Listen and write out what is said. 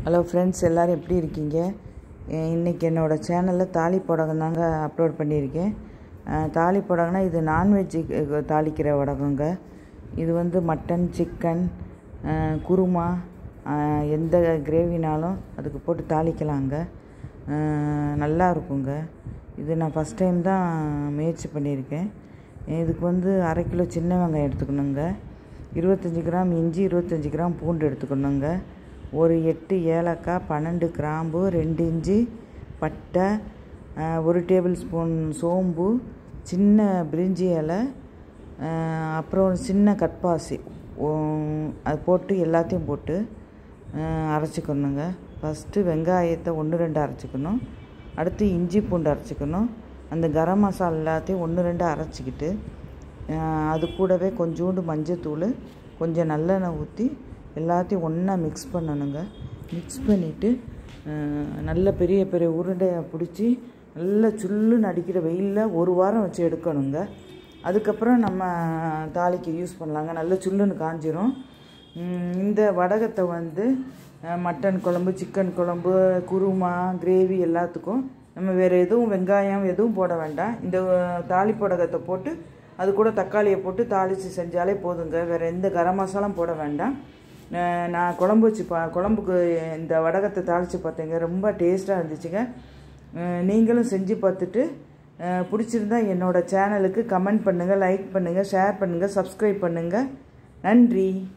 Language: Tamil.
ஹலோ ஃப்ரெண்ட்ஸ் எல்லோரும் எப்படி இருக்கீங்க அஹ் இன்னைக்கு என்னோடய சேனலில் தாலி புடகம் தாங்க அப்லோட் பண்ணியிருக்கேன் அஹ் தாலி புடகம்னா இது நான்வெஜ்ஜு தாளிக்கிற வடகங்க இது வந்து மட்டன் சிக்கன் அஹ் குருமா அஹ் எந்த கிரேவினாலும் அதுக்கு போட்டு தாளிக்கலாங்க அஹ் நல்லா இருக்குங்க இது நான் ஃபஸ்ட் டைம் தான் முயற்சி பண்ணியிருக்கேன் இதுக்கு வந்து அரை கிலோ சின்ன வெங்காயம் எடுத்துக்கணுங்க இருபத்தஞ்சி கிராம் இஞ்சி இருபத்தஞ்சி கிராம் பூண்டு எடுத்துக்கணுங்க ஒரு எட்டு ஏலக்காய் பன்னெண்டு கிராம்பு ரெண்டு இஞ்சி பட்டை அஹ், ஒரு டேபிள் ஸ்பூன் சோம்பு சின்ன பிரிஞ்சி இலை அஹ், அப்புறம் ஒரு சின்ன கட்பாசி உம், அது போட்டு எல்லாத்தையும் போட்டு அஹ், அரைச்சிக்கணுங்க ஃபஸ்ட்டு வெங்காயத்தை ஒன்று ரெண்டு அரைச்சிக்கணும் அடுத்து இஞ்சி பூண்டு அரைச்சிக்கணும் அந்த கரம் மசாலா எல்லாத்தையும் ஒன்று ரெண்டு அரைச்சிக்கிட்டு அஹ், அது கூடவே கொஞ்சோண்டு மஞ்சத்தூள் கொஞ்சம் நல்லெண்ணெய் ஊற்றி எல்லாத்தையும் ஒன்றா மிக்ஸ் பண்ணணுங்க மிக்ஸ் பண்ணிவிட்டு நல்ல பெரிய பெரிய உருண்டையை பிடிச்சி நல்லா சுள்ளுன்னு அடிக்கிற வெயிலில் ஒரு வாரம் வச்சு எடுக்கணுங்க அதுக்கப்புறம் நம்ம தாளிக்கு யூஸ் பண்ணலாங்க நல்ல சுள்ளுன்னு காஞ்சிரும் உம், இந்த வடகத்தை வந்து அஹ், மட்டன் குழம்பு சிக்கன் குழம்பு குருமா கிரேவி எல்லாத்துக்கும் நம்ம வேறு எதுவும் வெங்காயம் எதுவும் போட வேண்டாம் இந்த அஹ், தாளி புடகத்தை போட்டு அது கூட தக்காளியை போட்டு தாளித்து செஞ்சாலே போதுங்க வேறு எந்த கரம் மசாலாம் போட வேண்டாம் அஹ், நான் குழம்பு வச்சு பா குழம்புக்கு இந்த வடகத்தை தாளித்து பார்த்தேங்க ரொம்ப டேஸ்ட்டாக இருந்துச்சுங்க அஹ், நீங்களும் செஞ்சு பார்த்துட்டு அஹ், பிடிச்சிருந்தா என்னோட சேனலுக்கு கமெண்ட் பண்ணுங்கள் லைக் பண்ணுங்கள் ஷேர் பண்ணுங்கள் சப்ஸ்கிரைப் பண்ணுங்கள் நன்றி